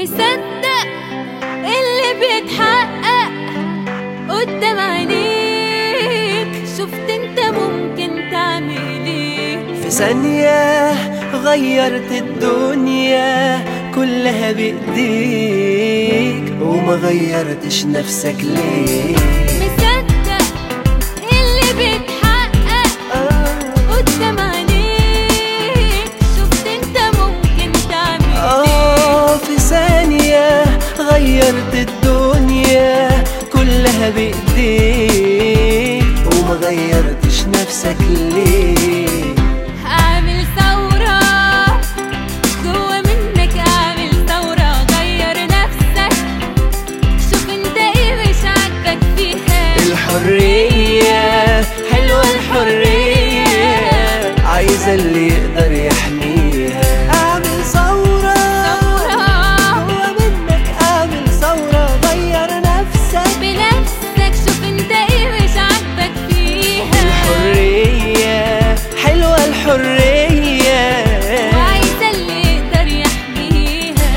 مصدق اللي بيتحقق قدام عينيك شفت انت ممكن تعمل ايه في ثانية غيرت الدنيا كلها بإيديك وما غيرتش نفسك ليه مصدق اللي بيتحقق قدام عينيك شفت انت ممكن تعمل ايه آه في ثانية غيرت الدنيا كلها بإيديك وما غيرتش نفسك ليه اعمل ثورة جوا منك اعمل ثورة غير نفسك شوف انت ايه مش عاجبك فيها الحرية حلوة الحرية عايزة اللي يقدر يحميها اعمل ثورة ثورة جوا منك اعمل ثورة غير نفسك بنفسك شوف انت ايه مش عاجبك فيها الحرية حلوة الحرية وعايزة اللي يقدر يحميها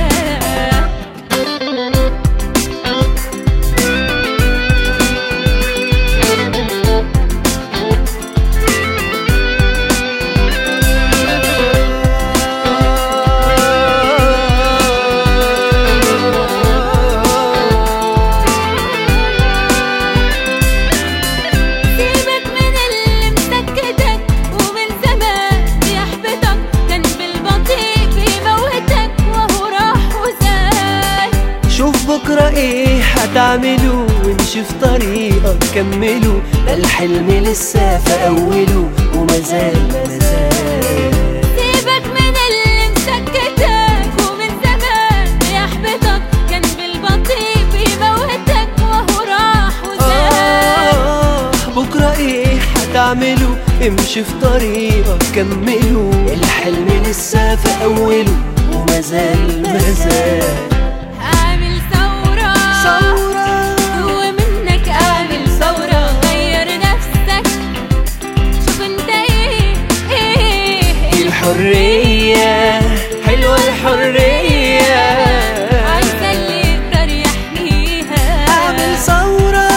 سيبك من اللي مسكتك ومن زمان بيحبطك كان بالبطيء بيموتك وهو راح وزال شوف بكرة ايه هتعملوا وامشي في طريقك كملوا ده الحلم لسه في اوله ومازال مازال سيبك من اللي مسكتك ومن زمان بيحبطك كان بالبطيء بيموتك وهو راح وزال آه بكرة ايه هتعملوا امشي في طريقك كملوا الحلم لسه في اوله ومازال مازال اعمل ثورة ثورة جوا منك اعمل ثورة غير نفسك شوف انت ايه ايه ايه الحرية حلوة الحرية عايزة اللي يقدر يحميها اعمل ثورة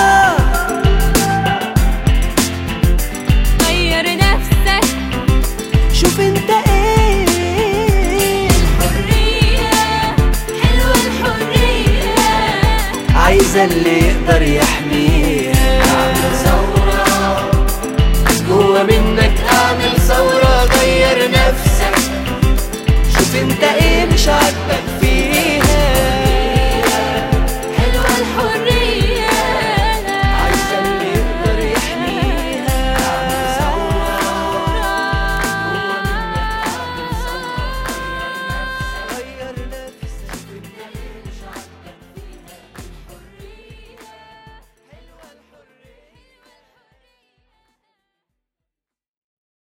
غير نفسك شوف انت ايه حرية حلوة الحرية عايزة اللي يقدر يحميها اعمل ثورة جوا منك اعمل ثورة غير نفسك شوف انت ايه مش عاجبك